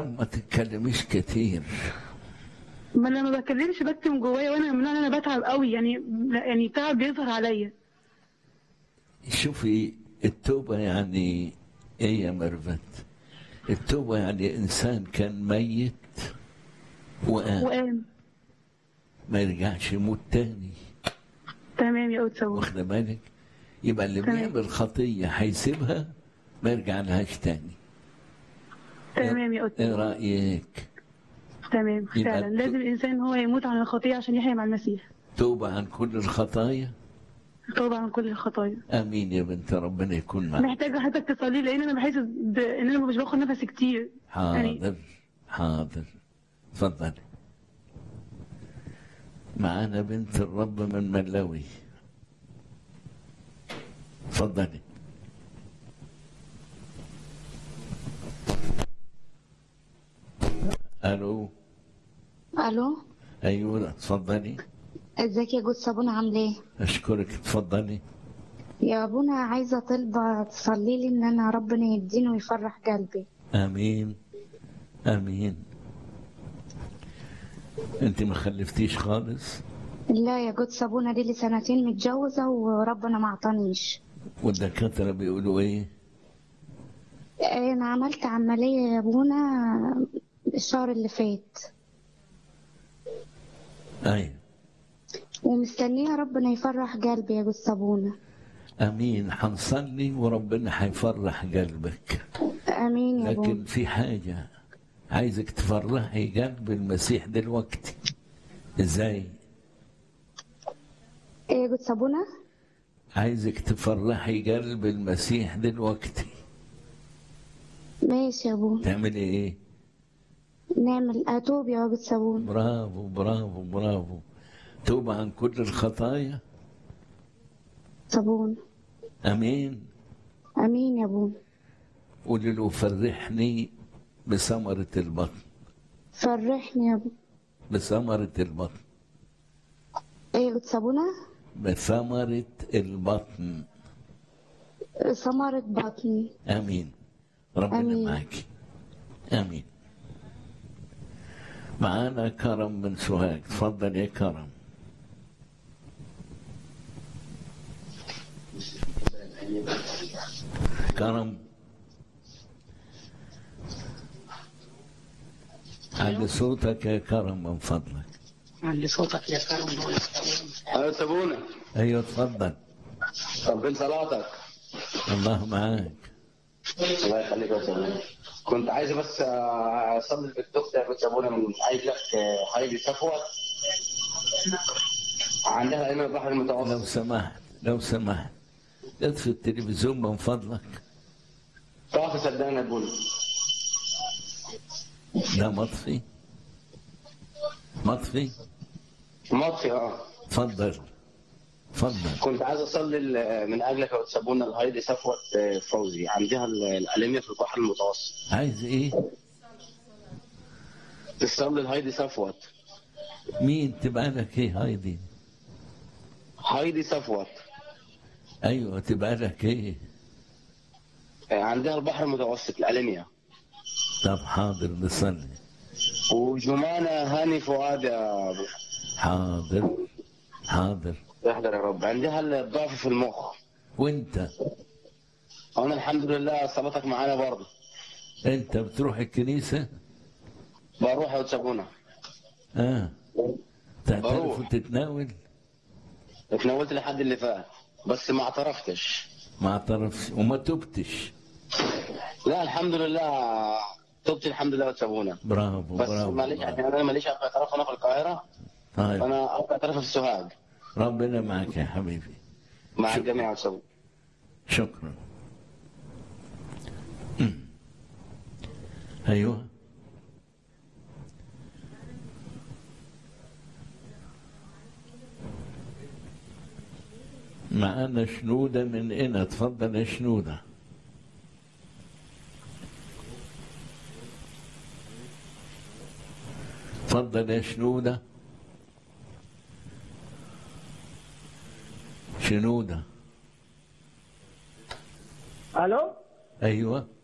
طب ما تتكلميش كتير ما انا ما بتكلمش بكتم جوايا وانا من انا بتعب قوي يعني لا، يعني تعب بيظهر عليا شوفي التوبة يعني ايه يا مرفت التوبة يعني انسان كان ميت وقام وقام ما يرجعش يموت تاني تمام يا قدس أبونا. واخده بالك يبقى اللي تمام. بيعمل خطية هيسيبها ما يرجع لهاش تاني تمام يا قدس ايه أبونا. رأيك تمام يبقى فعلا الت- لازم الانسان هو يموت عن الخطيه عشان يحيا مع المسيح توبة عن كل الخطايا توبه عن كل الخطايا امين يا بنت ربنا يكون معك محتاجه حضرتك تصلي لان انا بحس ب... ان انا مش باخد نفسي كتير يعني حاضر حاضر اتفضل معانا بنت الرب من ملاوي اتفضلي الو الو ايوه اتفضلي ازيك يا جود صابونه عامله ايه اشكرك اتفضلي يا ابونا عايزه طلبه تصلي لي ان انا ربنا يديني ويفرح قلبي امين امين انت ما خلفتيش خالص لا يا جود صابونه دي لي سنتين متجوزه وربنا ما عطانيش والدكاتره بيقولوا ايه انا عملت عمليه يا ابونا الشهر اللي فات ايوه ومستنيه ربنا يفرح قلبي يا جود صابونه امين هنصلي وربنا هيفرح قلبك امين يا ابونا لكن في حاجه عايزك تفرحي قلب المسيح دلوقتي ازاي ايه يا جود صابونه عايزك تفرحي قلب المسيح دلوقتي ماشي يا ابونا تعملي ايه نعمل اتوب يا جود صابونه برافو برافو برافو توب عن كل الخطايا صابونه امين امين يا ابونا قولي له فرحني بثمرة البطن فرحني يا ابونا بثمرة البطن ايه يا جود صابونه بثمرة البطن ثمرة بطني امين ربنا آمين. معك امين معانا كرم من سوهاج تفضل يا كرم كرم علي صوتك يا كرم من فضلك علي صوتك يا كرم ايوه سابونا ايوه تفضل قبل صلاتك الله معاك الله يخليك يا سابونا كنت عايز بس آه، اصلي بالدكتور يا سابونا من عايز لك آه، حبيبي صفوت عندها ايمن البحر لو المتوسط سمحت لو سمحت اطفي التلفزيون من فضلك طافي صدقني يا بونا ده مطفي مطفي مطفي اه تفضل تفضل كنت عايز اصلي ل- من اجلك يا سابونا الهايدي صفوت آه، فوزي عندها ال- الانيميا في البحر المتوسط عايز ايه تصلي الهايدي صفوت مين تبقى لك ايه هايدي هايدي صفوت ايوه تبقى لك ايه آه، عندها البحر المتوسط الانيميا طب حاضر نصلي وجمانة هاني فؤاد يا ابو حاضر حاضر احضر يا رب عندها الضعف في المخ وانت انا الحمد لله صلاتك معانا برضه انت بتروح الكنيسه بروح يا سابونا اه تعترف بروح. وتتناول اتناولت لحد اللي فات بس ما اعترفتش ما اعترفش وما تبتش لا الحمد لله تبت الحمد لله يا سابونا برافو بس برافو معلش برافو. عشان انا ماليش ابقى اعتراف هنا في القاهره طيب فانا ابقى اعتراف في السوهاج ربنا معك يا حبيبي مع شكرا. الجميع يا سابونا شكرا أمم. ايوه معانا شنودة من هنا تفضل يا شنودة تفضل يا شنودة شنودة الو ايوه